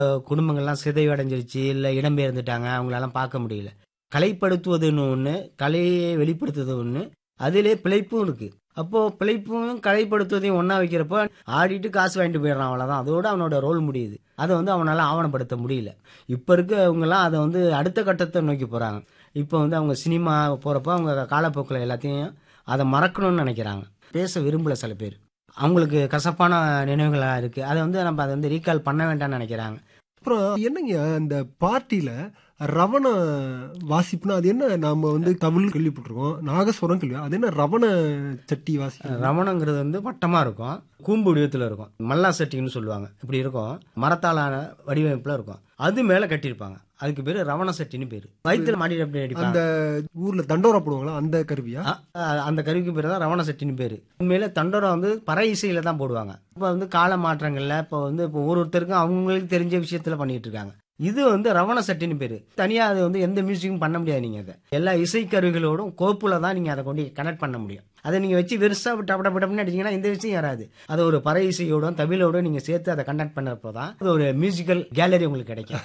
அஹ், குடும்பங்கள்லாம் சிதைவடைஞ்சிருச்சு இல்லை இடம்பெயர்ந்துட்டாங்க அவங்களெல்லாம் பார்க்க முடியல கலைப்படுத்துவதுன்னு ஒன்று கலையை வெளிப்படுத்துறது ஒன்று அதிலே பிழைப்பும் இருக்கு அப்போ பிழைப்பும் கலைப்படுத்துவதையும் ஒன்றா வைக்கிறப்போ ஆடிட்டு காசு வாங்கிட்டு போயிடுறான் அவ்வளோதான் அதோட அவனோட ரோல் முடியுது அதை வந்து அவனால் ஆவணப்படுத்த முடியல இப்போ இருக்கவங்கலாம் அதை வந்து அடுத்த கட்டத்தை நோக்கி போகிறாங்க இப்போ வந்து அவங்க சினிமா போகிறப்போ அவங்க காலப்போக்கில் எல்லாத்தையும் அதை மறக்கணும்னு நினைக்கிறாங்க பேச விரும்பல சில பேர் அவங்களுக்கு கசப்பான நினைவுகளாக இருக்குது அதை வந்து நம்ம அதை வந்து ரீகால் பண்ண வேண்டாம்னு நினைக்கிறாங்க அப்புறம் என்னங்க அந்த பார்ட்டியில ரவண வாசிப்புனா அது என்ன நாம வந்து தமிழ் கேள்விப்பட்டிருக்கோம் நாகஸ்வரம் கேள்வி அது என்ன ரவண சட்டி வாசி ரவணங்கிறது வந்து வட்டமாக இருக்கும் கூம்பு வடிவத்தில் இருக்கும் மல்லா சட்டின்னு சொல்லுவாங்க இப்படி இருக்கும் மரத்தாலான வடிவமைப்பில் இருக்கும் அது மேலே கட்டியிருப்பாங்க அதுக்கு பேர் ரவண சட்டின்னு பேர் வயிற்றுல மாட்டிட்டு அப்படி அடிப்பாங்க அந்த ஊர்ல தண்டோரா போடுவாங்களா அந்த கருவியா அ- அ- அந்த கருவிக்கு பேர் தான் ரவண சட்டின்னு பேர் உண்மையில தண்டோரம் வந்து பறை இசையில தான் போடுவாங்க இப்போ வந்து கால மாற்றங்கள்ல இப்போ வந்து இப்போ ஒரு ஒருத்தருக்கும் அவங்களுக்கு தெரிஞ்ச விஷயத்துல பண்ணிட்டு இருக்காங்க இது வந்து ரவண சட்டின்னு பேரு தனியா அது வந்து எந்த மியூசிக்கும் பண்ண முடியாது நீங்க அதை எல்லா இசை கருவிகளோடும் கோப்புல தான் நீங்க அதை கொண்டு கனெக்ட் பண்ண முடியும் அதை நீங்க வச்சு வெறுசா டப டப டப்னு அடிச்சீங்கன்னா இந்த விஷயம் வராது அது ஒரு பறை இசையோடும் தமிழோடும் நீங்க சேர்த்து அதை கனெக்ட் பண்ணப்போ தான் அது ஒரு மியூசிக்கல் கேலரி உங்களுக்கு கிடைக்கும்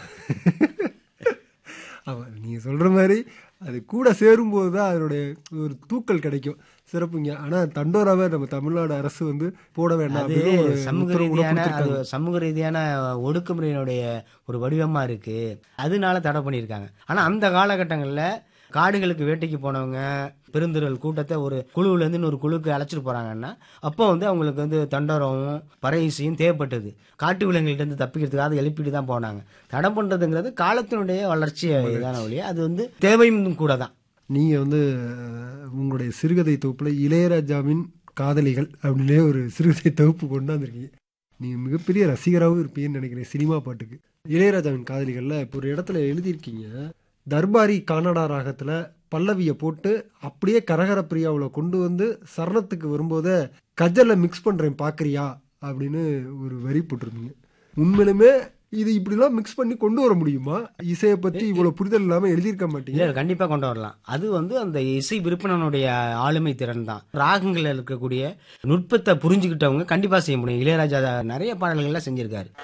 ஆமா நீங்க சொல்ற மாதிரி அது கூட சேரும்போது தான் அதனுடைய ஒரு தூக்கல் கிடைக்கும் சிறப்புங்க ஆனா தண்டோராவை நம்ம தமிழ்நாடு அரசு வந்து போட வேண்டாம் அது அப்படின்னு ஒரு சமூக உத்தரவு கூட ரீதியான அது கொடுத்திருக்காங்க. சமூக ரீதியான ஒடுக்குமுறையினுடைய ஒரு வடிவமா இருக்கு அதனால தடை பண்ணியிருக்காங்க ஆனா அந்த காலகட்டங்கள்ல காடுகளுக்கு வேட்டைக்கு போனவங்க பெருந்திரல் கூட்டத்தை ஒரு குழுவுல இருந்து இன்னொரு குழுக்கு அழைச்சிட்டு போறாங்கன்னா அப்போ வந்து அவங்களுக்கு வந்து தண்டரமும் பறை இசையும் தேவைப்பட்டது காட்டு விலங்குகள்ட்ட இருந்து தப்பிக்கிறதுக்காக அதை எழுப்பிட்டு தான் போனாங்க தடை பண்றதுங்கிறது காலத்தினுடைய வளர்ச்சி இதான வழியா அது வந்து தேவையும் கூட தான் நீங்க வந்து அஹ், உங்களுடைய சிறுகதை தொகுப்புல இளையராஜாவின் காதலிகள் அப்படின்னே ஒரு சிறுகதை தொகுப்பு கொண்டாந்துருக்கீங்க நீங்க மிகப்பெரிய ரசிகராகவும் இருப்பீங்கன்னு நினைக்கிறேன் சினிமா பாட்டுக்கு இளையராஜாவின் காதலிகள்ல இப்போ ஒரு இடத்துல எழுதியிருக்கீங்க தர்பாரி கானடா ராகத்துல பல்லவியை போட்டு அப்படியே கரகர பிரியாவுல கொண்டு வந்து சரணத்துக்கு வரும்போதே கஜல்ல மிக்ஸ் பண்றேன் பாக்குறியா அப்படின்னு ஒரு வரி போட்டிருந்தீங்க உண்மையிலுமே இது இப்படிலாம் மிக்ஸ் பண்ணி கொண்டு வர முடியுமா இசையை பத்தி இவ்வளவு புரிதல் இல்லாம எழுதியிருக்க மாட்டீங்க இல்ல கண்டிப்பா கொண்டு வரலாம் அது வந்து அந்த இசை விற்பனனுடைய ஆளுமை திறன் தான் ராகங்கள்ல இருக்கக்கூடிய நுட்பத்தை புரிஞ்சுக்கிட்டவங்க கண்டிப்பா செய்ய முடியும் இளையராஜா நிறைய பாடல்கள்லாம் செஞ்சிருக்காரு